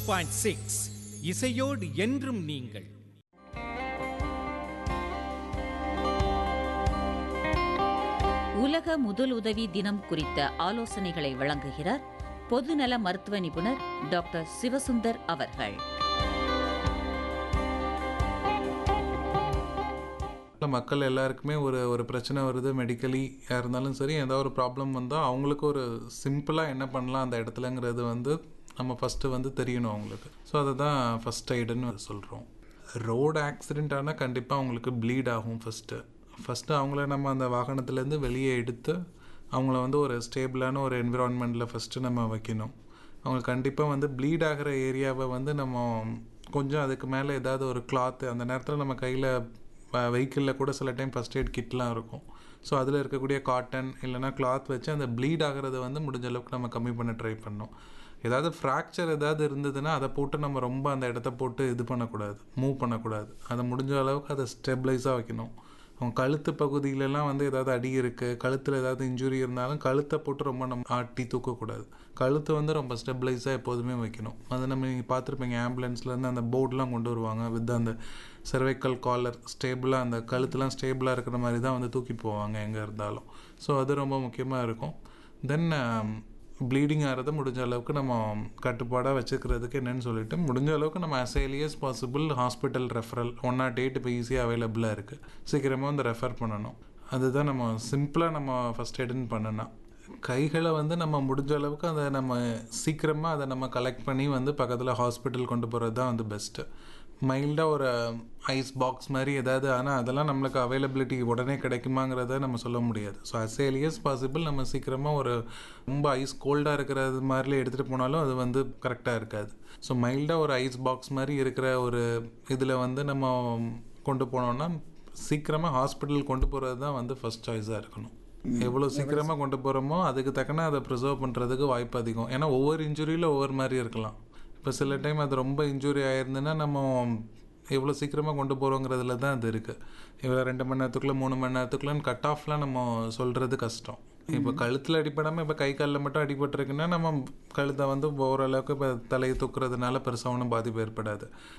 point six இசையோடு என்றும் நீங்கள் உலக முதலுதவி தினம் குறித்த ஆலோசனைகளை வழங்குகிறார் பொதுநல மருத்துவ நிபுணர் டாக்டர் சிவசுந்தர் அவர்கள் இல்லை மக்கள் எல்லாருக்குமே ஒரு ஒரு பிரச்சனை வருது மெடிக்கலி இருந்தாலும் சரி ஏதாவது ஒரு ப்ராப்ளம் வந்தால் அவங்களுக்கு ஒரு சிம்பிளாக என்ன பண்ணலாம் அந்த இடத்துலங்கிறது வந்து நம்ம ஃபஸ்ட்டு வந்து தெரியணும் அவங்களுக்கு ஸோ அதை தான் ஃபஸ்ட் எய்டுன்னு சொல்கிறோம் ரோடு ஆக்சிடெண்ட் ஆனால் கண்டிப்பாக அவங்களுக்கு ப்ளீட் ஆகும் ஃபஸ்ட்டு ஃபஸ்ட்டு அவங்கள நம்ம அந்த வாகனத்துலேருந்து வெளியே எடுத்து அவங்கள வந்து ஒரு ஸ்டேபிளான ஒரு என்விரான்மெண்ட்டில் ஃபஸ்ட்டு நம்ம வைக்கணும் அவங்க கண்டிப்பாக வந்து ப்ளீட் ஆகிற ஏரியாவை வந்து நம்ம கொஞ்சம் அதுக்கு மேலே ஏதாவது ஒரு கிளாத்து அந்த நேரத்தில் நம்ம கையில் வெஹிக்கிளில் கூட சில டைம் ஃபஸ்ட் எய்ட் கிட்லாம் இருக்கும் ஸோ அதில் இருக்கக்கூடிய காட்டன் இல்லைனா கிளாத் வச்சு அந்த ப்ளீட் ஆகிறத வந்து முடிஞ்ச அளவுக்கு நம்ம கம்மி பண்ண ட்ரை பண்ணோம் ஏதாவது ஃப்ராக்சர் ஏதாவது இருந்ததுன்னா அதை போட்டு நம்ம ரொம்ப அந்த இடத்த போட்டு இது பண்ணக்கூடாது மூவ் பண்ணக்கூடாது அதை முடிஞ்ச அளவுக்கு அதை ஸ்டெபிளைஸாக வைக்கணும் அவங்க கழுத்து பகுதியிலலாம் வந்து ஏதாவது அடி இருக்குது கழுத்தில் ஏதாவது இன்ஜுரி இருந்தாலும் கழுத்தை போட்டு ரொம்ப நம்ம ஆட்டி தூக்கக்கூடாது கழுத்து வந்து ரொம்ப ஸ்டெபிளைஸாக எப்போதுமே வைக்கணும் அது நம்ம நீங்கள் பார்த்துருப்பீங்க ஆம்புலன்ஸ்லேருந்து அந்த போர்டெலாம் கொண்டு வருவாங்க வித் அந்த செர்வைக்கல் காலர் ஸ்டேபிளாக அந்த கழுத்துலாம் ஸ்டேபிளாக இருக்கிற மாதிரி தான் வந்து தூக்கி போவாங்க எங்கே இருந்தாலும் ஸோ அது ரொம்ப முக்கியமாக இருக்கும் தென் ப்ளீடிங் ஆகிறத முடிஞ்ச அளவுக்கு நம்ம கட்டுப்பாடாக வச்சுக்கிறதுக்கு என்னென்னு சொல்லிட்டு முடிஞ்ச அளவுக்கு நம்ம as early as possible hospital referral one nought eight இப்போ ஈஸியாக அவைலபிளாக இருக்குது சீக்கிரமாக வந்து ரெஃபர் பண்ணணும் அதுதான் நம்ம சிம்பிளாக நம்ம ஃபஸ்ட் எய்டுன்னு பண்ணணும் கைகளை வந்து நம்ம முடிஞ்ச அளவுக்கு அதை நம்ம சீக்கிரமாக அதை நம்ம கலெக்ட் பண்ணி வந்து பக்கத்தில் ஹாஸ்பிட்டல் கொண்டு போகிறது தான் வந்து பெஸ்ட்டு மைல்டாக ஒரு ஐஸ் பாக்ஸ் மாதிரி ஏதாவது ஆனால் அதெல்லாம் நம்மளுக்கு அவைலபிலிட்டி உடனே கிடைக்குமாங்கிறத நம்ம சொல்ல முடியாது ஸோ அஸ் ஏலியஸ் பாசிபிள் நம்ம சீக்கிரமாக ஒரு ரொம்ப ஐஸ் கோல்டாக இருக்கிறது மாதிரில எடுத்துகிட்டு போனாலும் அது வந்து கரெக்டாக இருக்காது ஸோ மைல்டாக ஒரு ஐஸ் பாக்ஸ் மாதிரி இருக்கிற ஒரு இதில் வந்து நம்ம கொண்டு போனோம்னா சீக்கிரமாக ஹாஸ்பிட்டல் கொண்டு போகிறது தான் வந்து ஃபஸ்ட் சாய்ஸாக இருக்கணும் எவ்வளோ சீக்கிரமாக கொண்டு போகிறோமோ அதுக்கு தக்கன அதை ப்ரிசர்வ் பண்ணுறதுக்கு வாய்ப்பு அதிகம் ஏன்னா ஒவ்வொரு இன்ஜுரியில் ஒவ்வொரு மாதிரி இருக்கலாம் இப்போ சில டைம் அது ரொம்ப இன்ஜுரி ஆயிருந்துன்னா நம்ம எவ்வளோ சீக்கிரமாக கொண்டு போகிறோங்கிறதுல தான் அது இருக்குது இவ்வளோ ரெண்டு மணி நேரத்துக்குள்ளே மூணு மணி நேரத்துக்குள்ளேன்னு கட் ஆஃப்லாம் நம்ம சொல்கிறது கஷ்டம் இப்போ கழுத்தில் அடிப்படாமல் இப்போ கை காலில் மட்டும் அடிபட்டிருக்குன்னா நம்ம கழுத்தை வந்து ஓரளவுக்கு இப்போ தலையை தூக்குறதுனால பெருசாக ஒன்றும் பாதிப்பு ஏற்படாது